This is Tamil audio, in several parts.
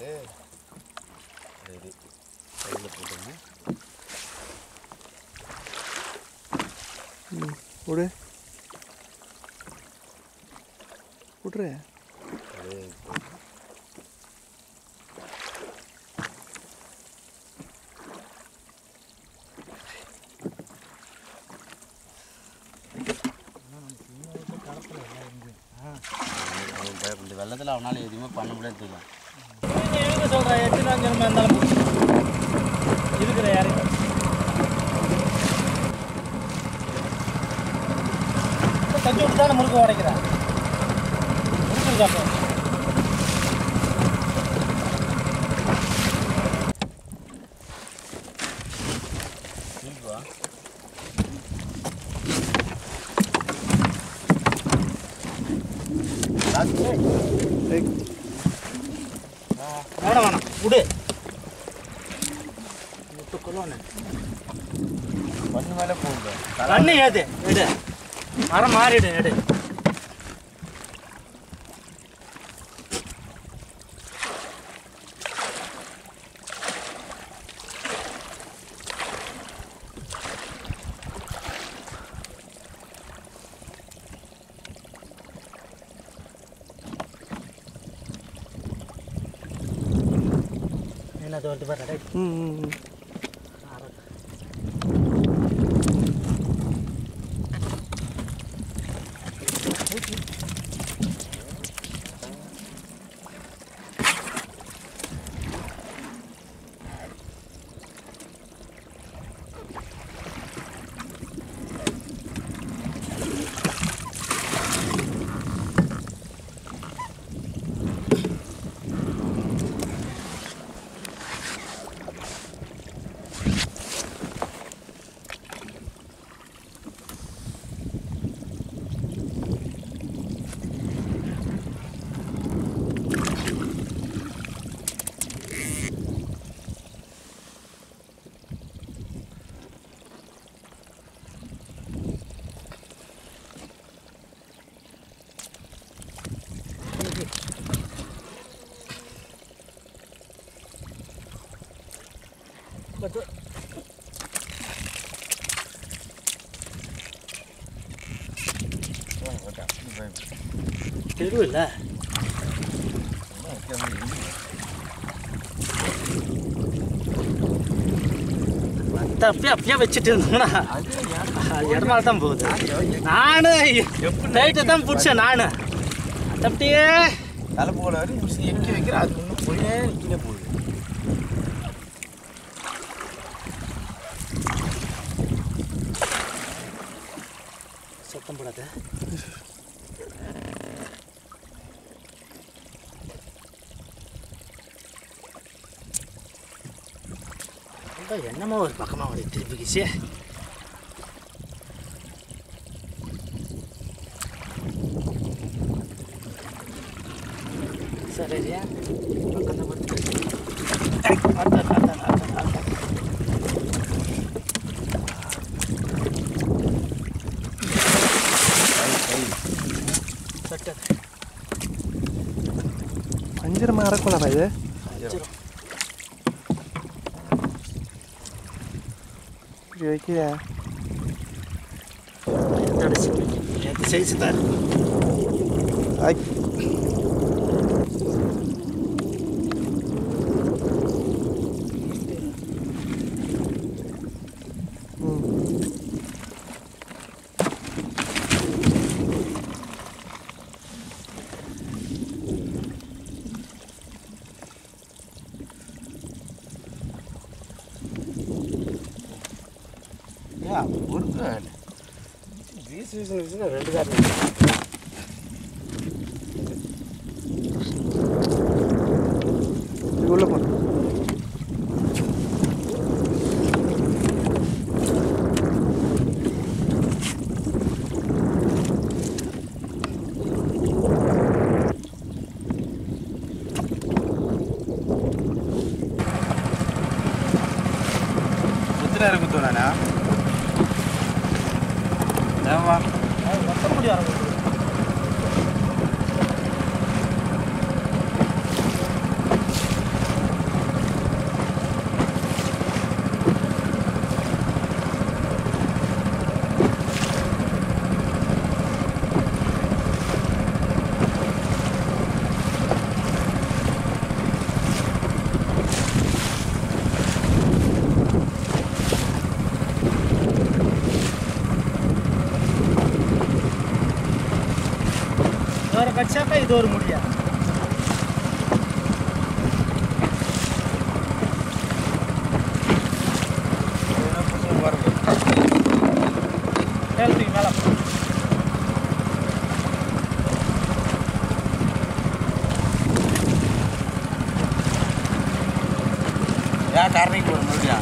போட்டு சரி கையில் போட்டோம்னா ம் விடு விட்ரு அப்படியே போட்டு அவன் பய- இந்த வெள்ளத்தில் அவனால் எதுவுமே பண்ண முடியாது தெரியும் எங்க சொல்கிறேன் எத்தனை அஞ்சு இருந்தாலும் இருக்கிற யாரையும் தச்சு விட்டு தானே முறுக்கு உடைக்கிறேன் முறுக்கு சாப்பிடும் இருக்குவா ஏய் வேணாம் வேணாம் விடு விட்டு கொள்ளுவானே கொஞ்சம் மேலே போகுது கண்ணு ஏது எடு மரம் மாறிடு எடு என்ன தோட்டு பாரு ம் ம் ம். தெரு இல்ல மத்த அப்படியே அப்படியே வச்சுட்டு இருந்தோம்னா அது இடமால தான் போகுது நானு லைட்டை தான் பிடிச்சேன் நானு அது அப்படியே தலை போல வரையும் முடிச்சு எங்கே வைக்கிற அது ஒன்றும் போயே கீழே போகுது சத்தம் போடாத அதான் என்னமோ ஒரு பக்கமாக வந்து திருப்பிக்கிச்சு சரியா பக்கம் தான் வருது. ஏய், அதான், அதான், அதான், அதான். சட்டை அஞ்சரை மரக்குள்ளப்பா இது வச்சிரும். இப்படி வைக்கிற இதோட சின்ன- நேத்து சைஸ் தான் ஐ ம் ஏன் ஒரு வீசு வீசு வீசுனா ரெண்டு காரணம் இது உள்ள போ முத்திர குத்துவானா ஏவா மொத்த முடியாது கடிச்சாக்கா இது ஒரு முடியா மேல தூக்கி மேல போ. ஏன் காரணிக்கு போகிற மாதிரியா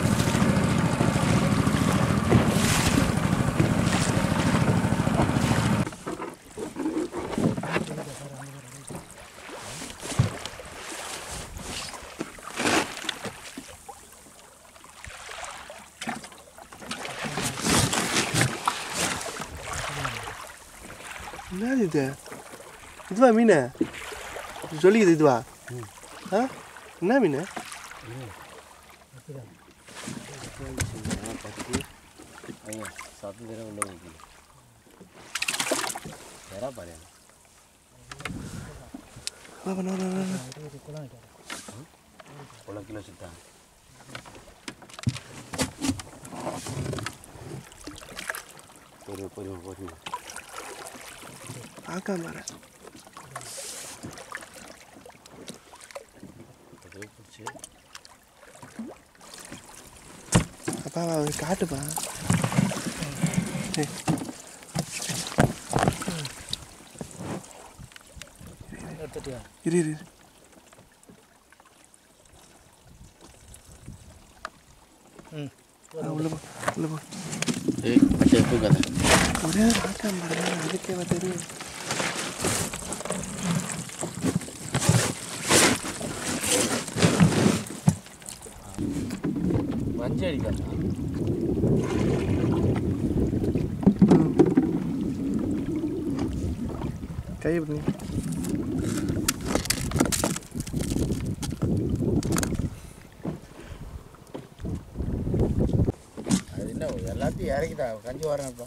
என்னது இது இதுவா மீன் சொல்லிக்குது இதுவா ஆ என்ன மீன் பத்து ஐயா சத்து தர உள்ள ஊற்றி வேற பாரு வா, வா, வா, வா, வா. இவ்வளோ கிலோ சுத்தா பொறு பொறு பொறு பார்க்காம வரேன் அப்படியே பிடிச்சி அப்பா வா, காட்டுப்பா ஏய், எடுத்துட்டியா இரு இரு இரு. ம் ஆ, உள்ள போ உள்ள போ ஏய் பச்சை தூக்காத ஒரே பார்க்காம வரேன் அதுக்கே வா தெரியும் வஞ்சி அடிக்காதா ம். கை இப்படி அது என்ன எல்லாத்தையும் இறக்கிட்டா கஞ்சி வரேன் இப்போ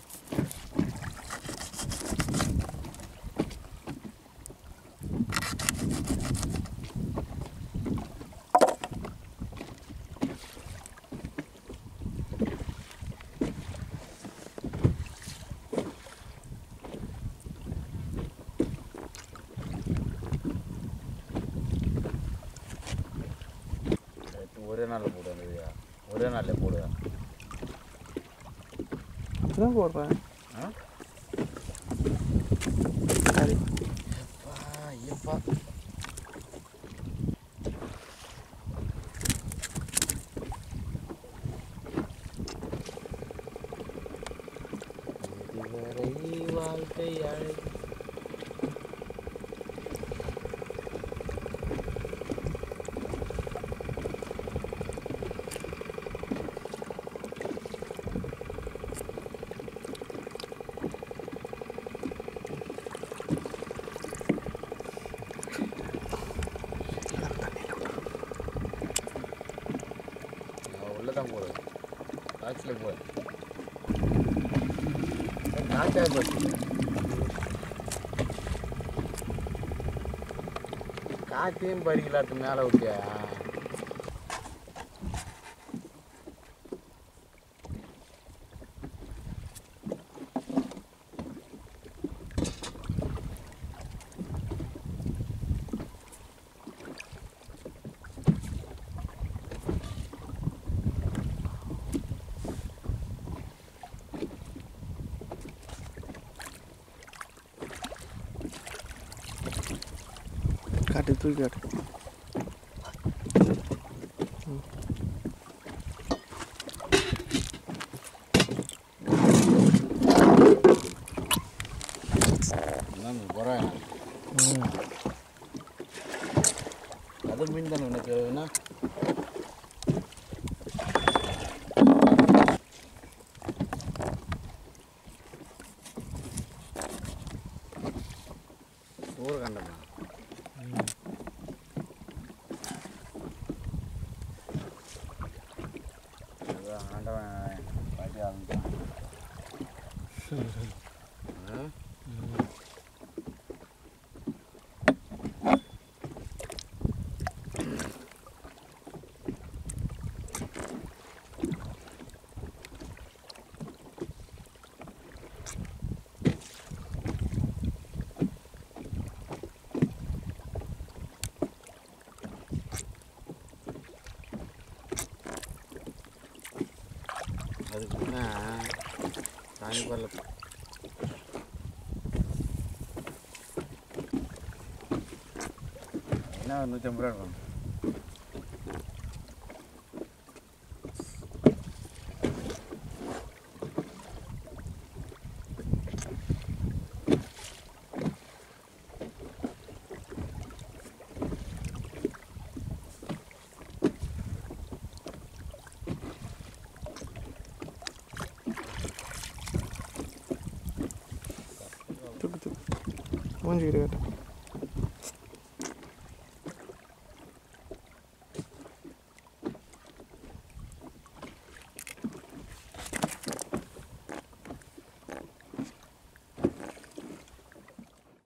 ஒரே நாளில் போடுவேன் ஒரே நாளில் போடுவேன் அப்படிதான் போடுறேன் ஆ சரி அப்பா ஐயப்பா இதுவரை வாழ்க்கை அழகு நான் உள்ள தான் போடுவேன் காய்ச்சல போய் காய்ச்சா போச்சு காய்ச்சையும் பறிக்கலாத்து மேலே விட்டியா காட்டு தூக்கி காட்டு என்னன்னு போகிறேன் அது மீன் தானே உனக்கு என்ன சூரகண்டமா அதான் ஆண்டவன் பாட்டி ஆரம்பிச்சான் ம் என்ன தாங்கி வரலப்பா என்ன ஒரு நூற்றம்பது ரூபா இருக்கும் தூக்கு தூக்கு மூஞ்சிக்கிட்டு கேட்டேன்